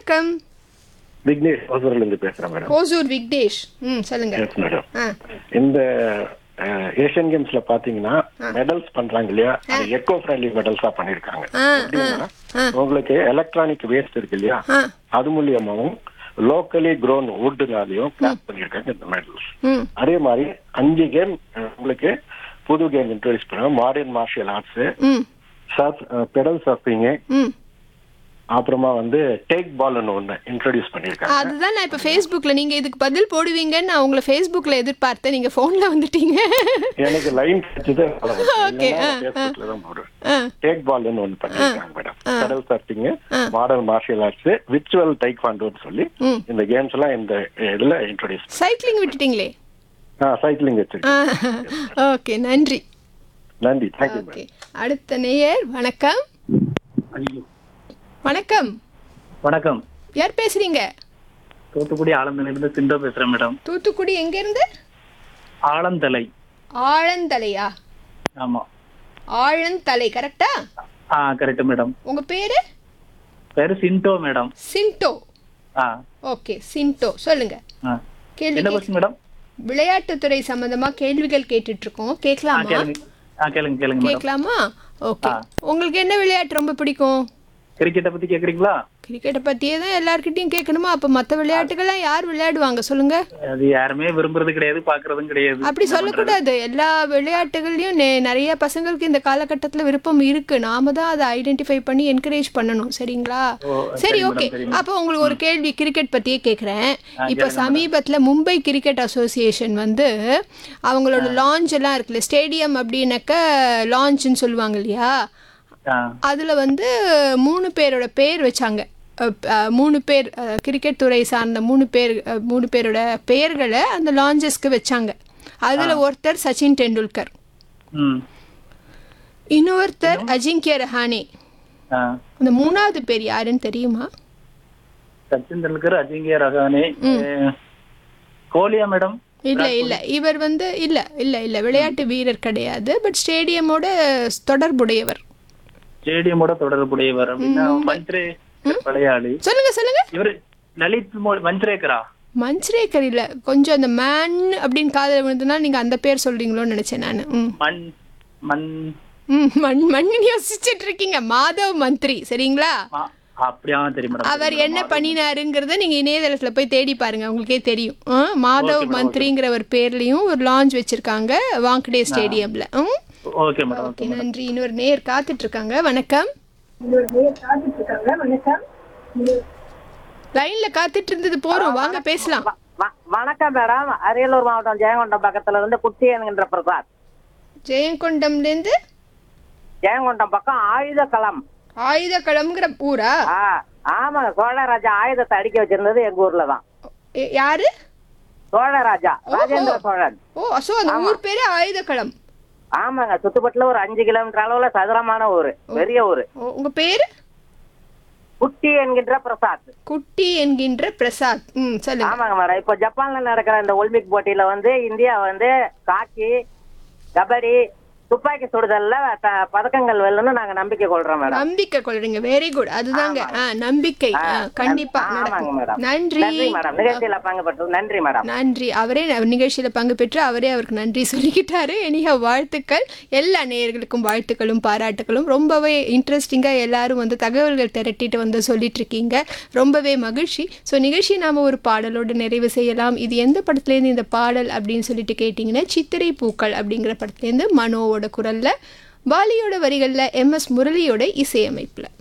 வணக்கம் விக்னேஷ் ஹோசூர்ல இருந்து பேசுறேன் மேடம் ஓசூர் விக்னேஷ் ம் சொல்லுங்க எஸ் மேடம் ஆ இந்த ஏஷியன் கேம்ஸ்ல பாத்தீங்கன்னா மெடல்ஸ் பண்றாங்க இல்லையா அது எக்கோ ஃப்ரெண்ட்லி மெடல்ஸா பண்ணிருக்காங்க ஆ, எப்படின்னா ஆ. உங்களுக்கு எலக்ட்ரானிக் வேஸ்ட் இருக்கு இல்லையா ஆ அது மூலியமாவும் லோக்கலி க்ரோன் வுட்னாலையும் கிராப் பண்ணிருக்காங்க இந்த மெடல்ஸ் ம் அதே மாதிரி அஞ்சு கேம் உங்களுக்கு புது கேம் இன்ட்ரோடியூஸ் பண்ணாங்க மாடர்ன் மார்ஷியல் ஆர்ட்ஸ் ம் சர்ஃப் பெடல் சர்ஃபிங் ம் அப்புறமா வந்து டேக் பால்னு ஒண்ணு இன்ட்ரோடியூஸ் பண்ணிருக்காங்க அதுதான் நான் இப்போ ஃபேஸ்புக்கில் நீங்கள் இதுக்கு பதில் போடுவீங்கன்னு நான் உங்களை ஃபேஸ்புக்கில் எதிர்பார்த்தேன் நீங்கள் ஃபோனில் வந்துட்டீங்க எனக்கு லைன் கிடைச்சது Okay, ஆ, ஃபேஸ்புக்ல தான் போடுவேன் ஆ டேக் பால்னு ஒண்ணு பண்ணிருக்காங்க மேடம் கடல் surfing modern martial arts virtual டைக்வாண்டோன்னு சொல்லி ம். இந்த கேம்ஸ் எல்லாம் இந்த இதுல இன்ட்ரோடியூஸ் சைக்கிளிங் விட்டுட்டீங்களே சைக்கிளிங் வச்சிருக்கேன் ஓகே நன்றி நன்றி தேங்க்யூ ஓகே அடுத்த நேயர் வணக்கம் வணக்கம் வணக்கம் யார் பேசுறீங்க தூத்துக்குடி ஆலந்தலையிலிருந்து சிண்டோ பேசுறேன் மேடம் தூத்துக்குடி எங்க இருந்து ஆலந்தலை ஆழந்தலையா ஆமா ஆழந்தலை கரெக்டா ஆ கரெக்ட் மேடம் உங்க பேரு பேரு சிண்டோ மேடம் சின்டோ ஆ ஓகே சின்டோ சொல்லுங்க ஆ கேள்வி என்ன கேக்- கொஸ்டின் மேடம் விளையாட்டுத்துறை சம்பந்தமா கேள்விகள் கேட்டுட்டு இருக்கோம் ஆ கேட்கலாமா கேளுங்க ஆ கேளுங்க கேளுங்க மேடம் கேட்கலாமா ஓகே உங்களுக்கு என்ன விளையாட்டு ரொம்ப பிடிக்கும் கிரிக்கெட்டை பத்தி கேக்குறீங்களா கிரிக்கெட்டை பத்தியே தான் எல்லார்கிட்டயும் கேட்கணுமா அப்ப மத்த விளையாட்டுகள்லாம் யார் விளையாடுவாங்க சொல்லுங்க அது யாருமே விரும்புறது கிடையாது பாக்குறதும் கிடையாது அப்படி சொல்லக்கூடாது எல்லா விளையாட்டுகள்லயும் நெ- நிறைய பசங்களுக்கு இந்த காலகட்டத்துல விருப்பம் இருக்கு நாம தான் அதை ஐடென்டிஃபை பண்ணி என்கரேஜ் பண்ணணும் சரிங்களா ஓ, சரி சரி ஓகே madam, சரி அப்போ உங்களுக்கு ஒரு கேள்வி கிரிக்கெட் பத்தியே கேக்குறேன் இப்போ சமீபத்துல மும்பை கிரிக்கெட் அசோசியேஷன் வந்து அவங்களோட லான்ச் எல்லாம் இருக்குல்ல ஸ்டேடியம் அப்படின்னாக்க லான்ச்னு சொல்லுவாங்க இல்லையா ஆ அதுல வந்து மூணு பேரோட பேர் வச்சாங்க அஹ் அஹ் மூணு பேர் அஹ் கிரிக்கெட் துறை சார்ந்த மூணு பேர் அஹ் மூணு பேரோட பெயர்களை அந்த லான்ச்சஸ்க்கு வச்சாங்க அதுல ஒருத்தர் சச்சின் டெண்டுல்கர் ம் இன்னொருத்தர் அஜிங்கிய ரஹானே ஆ அந்த மூணாவது பேர் யாருன்னு தெரியுமா சச்சின் தெண்டுல்கர் அஜிங்கிய ரகானே கோலியா மேடம் இல்ல இல்ல இவர் வந்து இல்ல இல்ல இல்ல விளையாட்டு வீரர் கிடையாது பட் ஸ்டேடியமோட தொடர்புடையவர் ஸ்டேடியமோட தொடர்புடையவர் அப்படின்னா மந்த்ரே விளையாடி சொல்லுங்க சொல்லுங்க இவரு லலித் மோ- மந்த்ரேக்கரா மஞ்ச்ரேக்கர் இல்ல கொஞ்சம் அந்த மேன் அப்படின்னு காதல விழுந்ததுனா நீங்க அந்த பேர் சொல்றீங்களோன்னு நினைச்சேன் நான் ம் மண் மண் ம், மண் மண்ணின் யோசிச்சுட்டு இருக்கீங்க மாதவ் மந்திரி சரிங்களா ஆ, அப்படியா தெரியும் மேடம் அவர் என்ன பண்ணினாருங்கிறத நீங்க இணையதளத்துல போய் தேடி பாருங்க உங்களுக்கே தெரியும் ஆ, மாதவ் மந்திரிங்கிற ஒரு பேர்லயும் ஒரு லான்ச் வச்சிருக்காங்க வாங்கடே ஸ்டேடியம்ல ம் ஓகே மேடம் ஓகே நன்றி இன்னொரு நேர் காத்துட்டு இருக்காங்க வணக்கம் லைன்ல காத்துட்டு இருந்தது போறோம் வாங்க பேசலாம் வ- வ- வணக்கம் மேடம் அரியலூர் மாவட்டம் ஜெயங்கொண்டம் பக்கத்துல இருந்து குட்டி என்கின்ற பிரசாத் ஜெயங்கொண்டம்ல இருந்து ஜெயங்கொண்டம் பக்கம் ஆயுத களம் ஆயுத களம்ங்கிற ஊரா ஆ ஆமாங்க சோழராஜா ஆயுதத்தை அடிக்க வச்சிருந்தது எங்க ஊர்ல தான் எ- யாரு சோழராஜா ராஜேந்திர சோழன் ஓ அசோ அந்த ஊர் பேரு ஆயுத களம் ஆமாங்க சுத்துப்பட்டுல ஒரு அஞ்சு கிலோமீட்டர் அளவுல சதுரமான ஊரு பெரிய ஊரு ஓ, உங்க பேரு குட்டி என்கின்ற பிரசாத் குட்டி என்கின்ற பிரசாத் ம் சொல்லுங்க ஆமாங்க மேடம் இப்போ ஜப்பான்ல நடக்கிற இந்த ஒலிம்பிக் போட்டியில வந்து இந்தியா வந்து காக்கி கபடி துப்பாக்கி சுடுதல்ல த- பதக்கங்கள் வெல்லணும்னு நாங்க நம்பிக்கை கொள்றோம் மேடம் நம்பிக்கை கொள்றீங்க வெரி குட் அதுதாங்க ஆ, நம்பிக்கை ஆ, கண்டிப்பா ஆமாங்க நடக்கும். மேடம் நன்றி நன்றி மேடம் நிகழ்ச்சியில பங்கு பெற்று நன்றி மேடம் நன்றி அவரே ந- நிகழ்ச்சியில பங்கு பெற்று அவரே அவருக்கு நன்றி சொல்லிக்கிட்டாரு எனிக வாழ்த்துக்கள் எல்லா நேயர்களுக்கும் வாழ்த்துக்களும் பாராட்டுகளும் ரொம்பவே இன்ட்ரெஸ்டிங்காக எல்லாரும் வந்து தகவல்கள் திரட்டிட்டு வந்து சொல்லிட்டு இருக்கீங்க ரொம்பவே மகிழ்ச்சி ஸோ நிகழ்ச்சி நாம ஒரு பாடலோடு நிறைவு செய்யலாம் இது எந்த படத்துலேருந்து இந்த பாடல் அப்படின்னு சொல்லிட்டு கேட்டிங்கன்னா சித்திரை பூக்கள் அப்படிங்கிற படத்துலேருந்து மனோவோட குரல்ல பாலியோட வரிகளில் எம் எஸ் முரளியோட இசையமைப்பில்